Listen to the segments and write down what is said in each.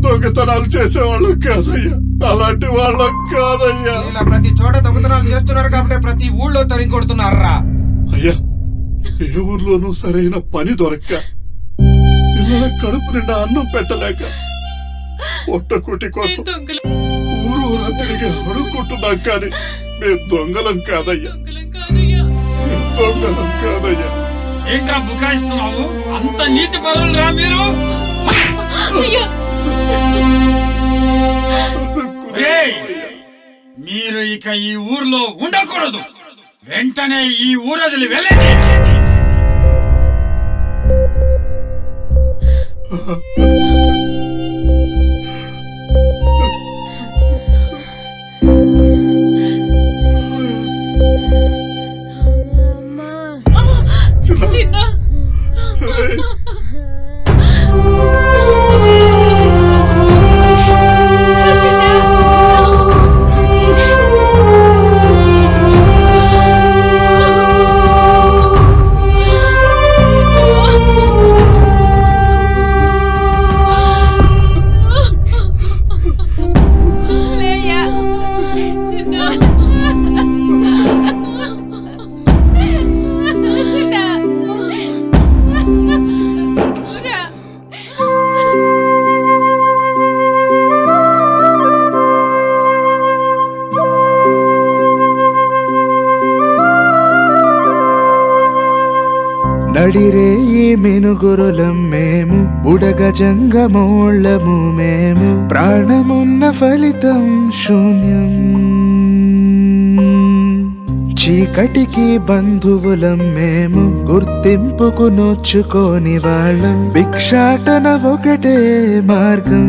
దొంగతనాలు చేసేవాళ్ళం కాదయ్యా అలాంటి వాళ్ళం కాదయ్యా ఇలా ప్రతి చోట దొంగతనాలు చేస్తున్నారు కాబట్టి ప్రతి ఊళ్ళో తరిగి కొడుతున్నారా అయ్యా ఏ ఊర్లోనూ సరైన పని దొరక్క పిల్లల కడుపు నిండా అన్నం పెట్టలేక పొట్టకుటి కోసం దొంగలం ఊరు ఊరా తిరిగి అడుక్కుంటున్నాం కానీ మేము దొంగలం కాదయ్యా దొంగలం కాదయ్యా మేము దొంగలం కాదయ్యా ఏంట్రా బుకాయిస్తున్నావు అంత నీతి పరులురా మీరు అయ్యా ఒరేయ్! మీరు ఇక ఈ ఊర్లో ఉండకూడదు వెంటనే ఈ ఊరదిలి వెళ్ళండి చిన్న ఏయ్, నడిరే ఈ మెనుగురులం మేము బుడగ జంగమోళ్ళము మేము ప్రాణమున్న ఫలితం శూన్యం చీకటికి బంధువులం మేము గుర్తింపుకు నోచుకోని వాళ్ళం భిక్షాటన ఒకటే మార్గం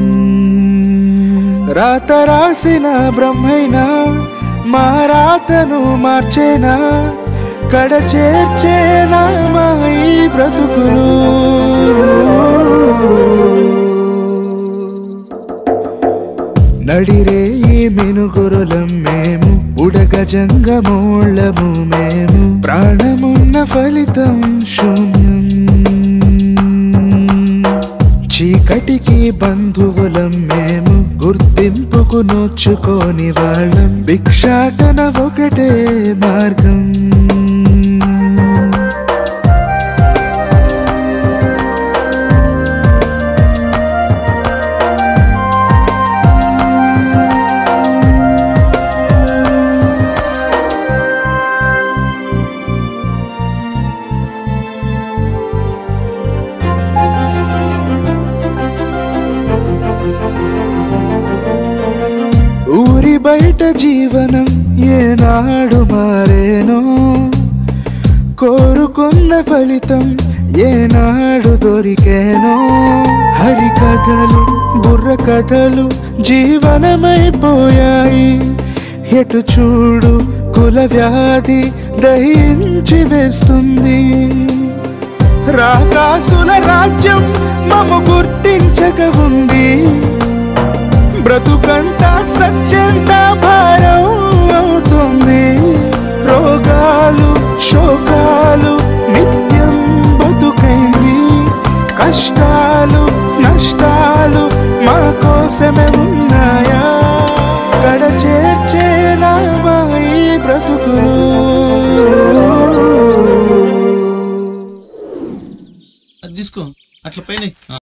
రాత రాసిన బ్రహ్మైనా మా రాతను మార్చేనా కడ చేర్చేనా మా ఈ బ్రతుకులు నడిరే ఈ మెనుగురులం మేము ఉడగ జంగమోళ్ళము మేము ప్రాణమున్న ఫలితం శూన్యం చీకటికి బంధువులం మేము గుర్తింపుకు నోచుకోని వాళ్ళం భిక్షాటన ఒకటే మార్గం ఊరి బయట జీవనం ఏనాడు మారేనో కోరుకున్న ఫలితం ఏనాడు దొరికేనో హరి కథలు బుర్ర కథలు జీవనమైపోయాయి ఎటు చూడు కుల వ్యాధి దహించి వేస్తుంది రాకాసుల రాజ్యం మము గుర్తించక ఉంది బ్రతుకంతా సత్యంత భారం అవుతుంది రోగాలు శోకాలు నిత్యం బతుకైంది కష్టాలు నష్టాలు మా కోసమే ఉన్నాయా కడ చేర్చేనా మా ఈ బ్రతుకులు అది తీసుకో అట్లా పైన